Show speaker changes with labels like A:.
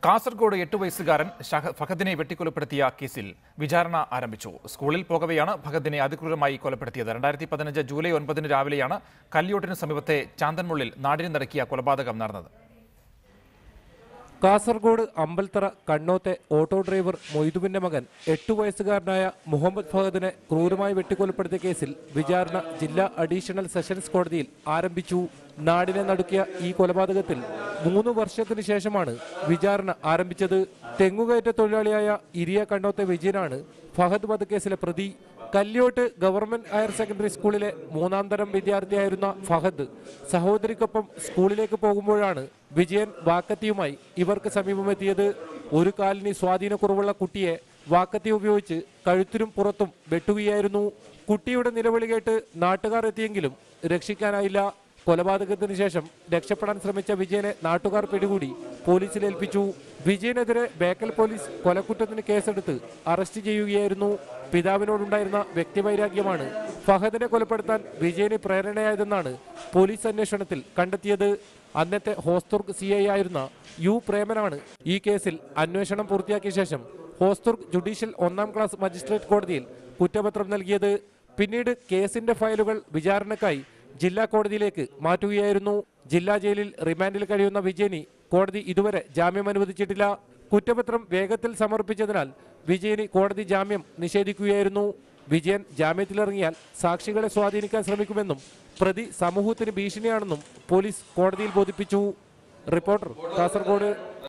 A: കാസർഗോഡ് എട്ട് വയസ്സുകാരൻ ഷഹ- ഫഹദിനെ വെട്ടിക്കൊലപ്പെടുത്തിയ കേസിൽ വിചാരണ ആരംഭിച്ചു സ്കൂളിൽ പോകവെയാണ് ഫഹദിനെ അതിക്രൂരമായി കൊലപ്പെടുത്തിയത് രണ്ടായിരത്തി പതിനഞ്ച് ജൂലൈ ഒൻപതിന് രാവിലെയാണ് കല്യോട്ടിന് സമീപത്തെ ചാന്തൻമുള്ളിൽ നാടിനെ നടക്കിയ കൊലപാതകം നടന്നത്
B: കാസർഗോഡ് അമ്പൽത്തറ കണ്ണോത്തെ ഓട്ടോ ഡ്രൈവർ മൊയ്തുവിന്റെ മകൻ എട്ടു വയസ്സുകാരനായ മുഹമ്മദ് ഫഹദിനെ ക്രൂരമായി വെട്ടിക്കൊലപ്പെടുത്തിയ കേസിൽ വിചാരണ ജില്ലാ അഡീഷണൽ സെഷൻസ് കോടതിയിൽ ആരംഭിച്ചു നാടിനെ നടുക്കിയ ഈ കൊലപാതകത്തിൽ മൂന്ന് വർഷത്തിനു ശേഷമാണ് വിചാരണ ആരംഭിച്ചത് തെങ്ങുകയറ്റ തൊഴിലാളിയായ ഇരിയ കണ്ണോത്തെ വിജയനാണ് ഫഹദ് വധക്കേസിലെ പ്രതി കല്യോട്ട് ഗവൺമെന്റ് ഹയർ സെക്കൻഡറി സ്കൂളിലെ മൂന്നാം തരം വിദ്യാർത്ഥിയായിരുന്ന ഫഹദ് സഹോദരിക്കൊപ്പം സ്കൂളിലേക്ക് പോകുമ്പോഴാണ് വിജയൻ വാക്കത്തിയുമായി ഇവർക്ക് സമീപമെത്തിയത് ഒരു കാലിന് സ്വാധീനക്കുറവുള്ള കുട്ടിയെ വാക്കത്തി ഉപയോഗിച്ച് കഴുത്തിനും പുറത്തും വെട്ടുകയായിരുന്നു കുട്ടിയുടെ നിലവിളി കേട്ട് നാട്ടുകാർ എത്തിയെങ്കിലും രക്ഷിക്കാനായില്ല കൊലപാതകത്തിന് ശേഷം രക്ഷപ്പെടാൻ ശ്രമിച്ച വിജയനെ നാട്ടുകാർ പിടികൂടി പോലീസിൽ ഏൽപ്പിച്ചു വിജയനെതിരെ ബേക്കൽ പോലീസ് കൊലക്കുറ്റത്തിന് കേസെടുത്ത് അറസ്റ്റ് ചെയ്യുകയായിരുന്നു പിതാവിനോടുണ്ടായിരുന്ന വ്യക്തിവൈരാഗ്യമാണ് ഫഹദിനെ കൊലപ്പെടുത്താൻ വിജയന് പ്രേരണയായതെന്നാണ് പോലീസ് അന്വേഷണത്തിൽ കണ്ടെത്തിയത് അന്നത്തെ ഹോസ്തുർഗ് സി ഐ ആയിരുന്ന യു പ്രേമനാണ് ഈ കേസിൽ അന്വേഷണം പൂർത്തിയാക്കിയ ശേഷം ഹോസ്തുർഗ് ജുഡീഷ്യൽ ഒന്നാം ക്ലാസ് മജിസ്ട്രേറ്റ് കോടതിയിൽ കുറ്റപത്രം നൽകിയത് പിന്നീട് കേസിന്റെ ഫയലുകൾ വിചാരണക്കായി ജില്ലാ കോടതിയിലേക്ക് മാറ്റുകയായിരുന്നു ജില്ലാ ജയിലിൽ റിമാൻഡിൽ കഴിയുന്ന വിജയനി കോടതി ഇതുവരെ ജാമ്യം അനുവദിച്ചിട്ടില്ല കുറ്റപത്രം വേഗത്തിൽ സമർപ്പിച്ചതിനാൽ വിജയനി കോടതി ജാമ്യം നിഷേധിക്കുകയായിരുന്നു വിജയൻ ജാമ്യത്തിലിറങ്ങിയാൽ സാക്ഷികളെ സ്വാധീനിക്കാൻ ശ്രമിക്കുമെന്നും പ്രതി സമൂഹത്തിന് ഭീഷണിയാണെന്നും പോലീസ് കോടതിയിൽ ബോധിപ്പിച്ചു റിപ്പോർട്ടർ കാസർഗോഡ്